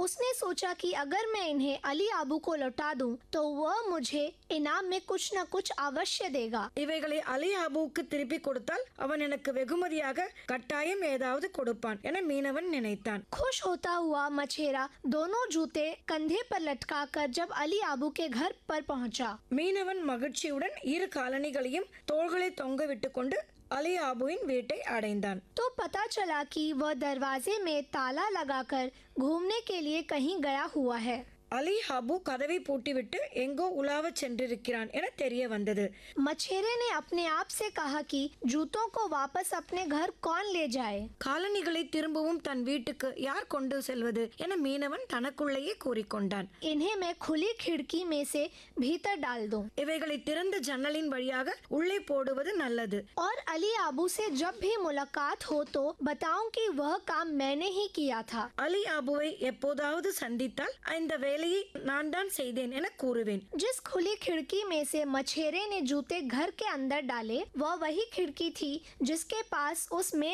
उसने सोचा कि अगर मैं इन्हें अली आबू को लौटा दूं तो वह मुझे इनाम में कुछ न कुछ अवश्य देगा இவைகளை அலி அபுவுக்கு திருப்பி கொடுத்தால் அவன் எனக்கு வெகுமதியாக கட்டாயம் ஏதாவது கொடுப்பான் என மீனவன் நினைத்தான் खुश होता हुआ मछेरा दोनों जूते कंधे पर लटकाकर जब अली आबू के घर पर पहुंचा மீனவன் மகிழ்ச்சியுடன் இரு காலணிகளையும் தோள்களை தொங்கவிட்டு கொண்டு அலி ஆபுவின் வீட்டை அடைந்தான் तो पता चला कि वह दरवाजे में ताला लगाकर घूमने के लिए कहीं गया हुआ है அலி ஹாபு கதவை பூட்டிவிட்டு எங்கோ உலாவச் சென்றிருக்கிறான் என தெரிய வந்தது मछेरे ने अपने आप से कहा कि जूतों को वापस अपने घर कौन ले जाए காலணிகளை திரும்பவும் தன் வீட்டுக்கு யார் கொண்டு செல்வது என மீனவன் தனக்குள்ளேயே கூறிக்கொண்டான் इन्हें मैं खुली खिड़की में से भीतर डाल दूं இவைகளை திறந்த ஜன்னலின் வழியாக உள்ளே போடுவது நல்லது और अली आबू से जब भी मुलाकात हो तो बताऊं कि वह काम मैंने ही किया था அலி ஆபுவை எப்போதாவது சந்தித்தால் இந்த வேலையை நான் தான் செய்தேன் என கூறுவேன் जिस खुली खिड़की में से मछेरे ने जूते घर के अंदर डाले वह वही खिड़की थी जिसके पास उस मेन